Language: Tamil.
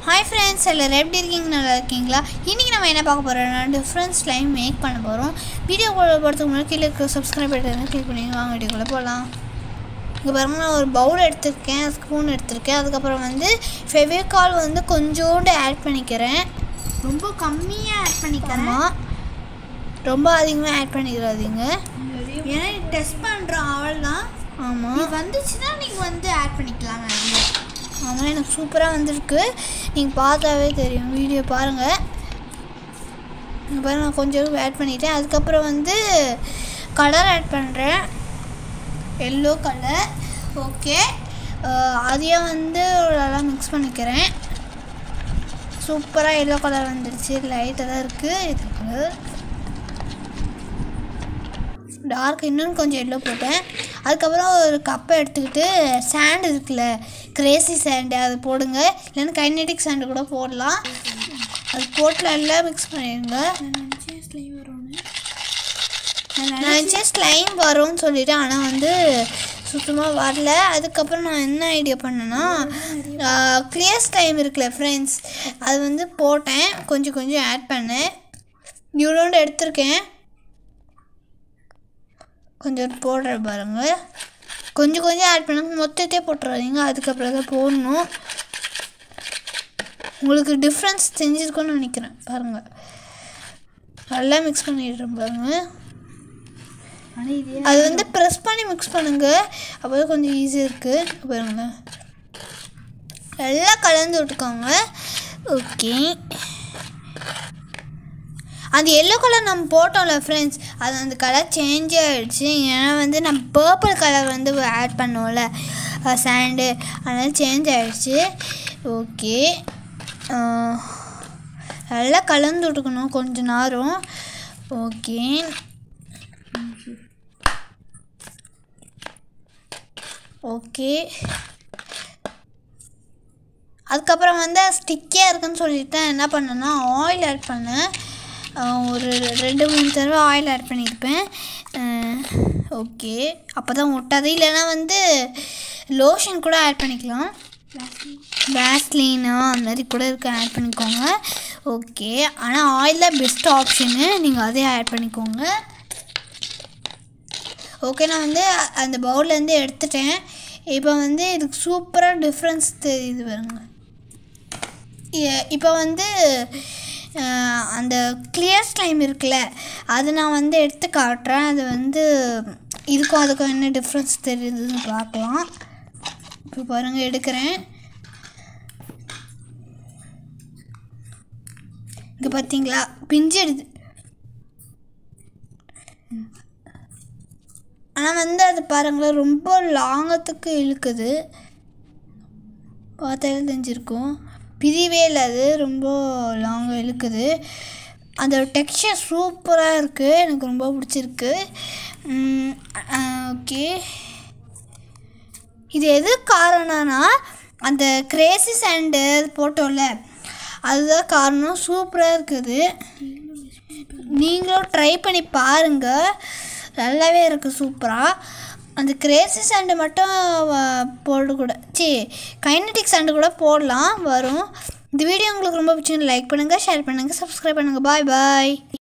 ஹாய் ஃப்ரெண்ட்ஸ் எல்லோரும் எப்படி இருக்கீங்க நல்லா இருக்கீங்களா இன்றைக்கி நம்ம என்ன பார்க்க போகிறோம்னா டிஃப்ரெண்ட் ஸ்லைம் மேக் பண்ண போகிறோம் வீடியோ போகிறதுக்கு முன்னாடி கீழே இருக்க சப்ஸ்கிரைப் பட்டன் கிளிக் பண்ணி வாங்க வீடியோக்குள்ளே போகலாம் இங்கே பாருங்க நான் ஒரு பவுல் எடுத்திருக்கேன் ஸ்பூன் எடுத்திருக்கேன் அதுக்கப்புறம் வந்து ஃபெவிகால் வந்து கொஞ்சோண்டு ஆட் பண்ணிக்கிறேன் ரொம்ப கம்மியாக ஆட் பண்ணிக்கிறேன் ஆமாம் ரொம்ப அதிகமாக ஆட் பண்ணிக்கிறாதீங்க ஏன்னா டெஸ்ட் பண்ணுறோம் அவள் தான் ஆமாம் இது வந்துச்சுன்னா நீங்கள் வந்து ஆட் பண்ணிக்கலாம் நிறைய ஆமாம் எனக்கு சூப்பராக வந்திருக்கு நீங்கள் பார்த்தாவே தெரியும் வீடியோ பாருங்கள் இங்கே பாருங்க நான் கொஞ்சம் ஆட் பண்ணிட்டேன் அதுக்கப்புறம் வந்து கலர் ஆட் பண்ணுறேன் எல்லோ கலர் ஓகே அதையும் வந்து நல்லா மிக்ஸ் பண்ணிக்கிறேன் சூப்பராக எல்லோ கலர் வந்துடுச்சு லைட்டாக தான் இருக்குது இது கலர் டார்க் இன்னும் கொஞ்சம் எல்லோ போட்டேன் அதுக்கப்புறம் ஒரு கப்பை எடுத்துக்கிட்டு சாண்ட் இருக்குல்ல கிரேசி சாண்டு அது போடுங்க இல்லைன்னா கைனெட்டிக் சாண்டு கூட போடலாம் அது போட்டு நல்லா மிக்ஸ் பண்ணிடுங்க ஸ்லைம் வரும்னு நான் நினச்சேன் ஸ்லைம் வரும்னு சொல்லிட்டு ஆனால் வந்து சுத்தமாக வரல அதுக்கப்புறம் நான் என்ன ஐடியா பண்ணேன்னா கிளியர் ஸ்லைம் இருக்குல்ல ஃப்ரெண்ட்ஸ் அது வந்து போட்டேன் கொஞ்சம் கொஞ்சம் ஆட் பண்ணேன் இவ்வளோண்டு எடுத்திருக்கேன் கொஞ்சம் போடுறேன் பாருங்க கொஞ்சம் கொஞ்சம் ஆட் பண்ண மொத்தத்தையே போட்டுறாதீங்க அதுக்கப்புறம் தான் போடணும் உங்களுக்கு டிஃப்ரென்ஸ் தெரிஞ்சிருக்கும்னு நினைக்கிறேன் பாருங்கள் நல்லா மிக்ஸ் பண்ணிடுறேன் பாருங்கள் ஆனால் இதே அது வந்து ப்ரெஸ் பண்ணி மிக்ஸ் பண்ணுங்க அப்போ தான் கொஞ்சம் ஈஸியாக இருக்குது பாருங்க நல்லா கலந்து விட்டுக்கோங்க ஓகே அந்த எல்லோ கலர் நம்ம போட்டோம்ல ஃப்ரெண்ட்ஸ் அது அந்த கலர் சேஞ்ச் ஆகிடுச்சு ஏன்னா வந்து நம்ம பர்பிள் கலர் வந்து ஆட் பண்ணோம்ல சாண்டு அதனால் சேஞ்ச் ஆகிடுச்சு ஓகே நல்லா கலந்து விட்டுக்கணும் கொஞ்ச நேரம் ஓகே ஓகே அதுக்கப்புறம் வந்து ஸ்டிக்கியாக இருக்குன்னு சொல்லிட்டு தான் என்ன பண்ணேன்னா ஆயில் ஆட் பண்ணேன் அஹ் ஒரு ரெண்டு மூணு தடவை ஆயில் ஆட் பண்ணியிருப்பேன் ஓகே அப்போ தான் ஒட்டாது இல்லைன்னா வந்து லோஷன் கூட ஆட் பண்ணிக்கலாம் வேஸ்லினா அந்த மாதிரி கூட இருக்க ஆட் பண்ணிக்கோங்க ஓகே ஆனால் ஆயில் தான் பெஸ்ட் ஆப்ஷனு நீங்கள் அதே ஆட் பண்ணிக்கோங்க ஓகே நான் வந்து அந்த பவுல்லேருந்து எடுத்துட்டேன் இப்போ வந்து இதுக்கு சூப்பராக டிஃப்ரென்ஸ் தெரியுது பாருங்க இ- இப்போ வந்து அஹ், அந்த கிளியர் ஸ்லைம் இருக்குல்ல அது நான் வந்து எடுத்து காட்டுறேன் அது வந்து இதுக்கும் அதுக்கும் என்ன டிஃப்ரென்ஸ் தெரியுதுன்னு பார்க்கலாம் இப்போ பாருங்கள் எடுக்கிறேன் இங்கே பார்த்தீங்களா பிஞ்சு எடுத்து ஆனால் வந்து அது பாருங்களேன் ரொம்ப லாங்கத்துக்கு இழுக்குது பார்த்தாலே தெரிஞ்சிருக்கும் பிரிவே இல்லை அது ரொம்ப லாங்காக இழுக்குது அந்த டெக்ஸ்சர் சூப்பராக இருக்குது எனக்கு ரொம்ப பிடிச்சிருக்கு ஓகே இது எது காரணம்னா அந்த கிரேசி சாண்டு போட்டோம்ல அதுதான் காரணம் சூப்பராக இருக்குது நீங்களும் ட்ரை பண்ணி பாருங்கள் நல்லாவே இருக்குது சூப்பராக அந்த கிரேசி சாண்டு மட்டும் வ- போடக்கூட சி கைனட்டிக் சாண்டு கூட போடலாம் வரும் இந்த வீடியோ உங்களுக்கு ரொம்ப பிடிச்சிருந்து லைக் பண்ணுங்கள் ஷேர் பண்ணுங்கள் சப்ஸ்கிரைப் பண்ணுங்கள் பாய் பாய்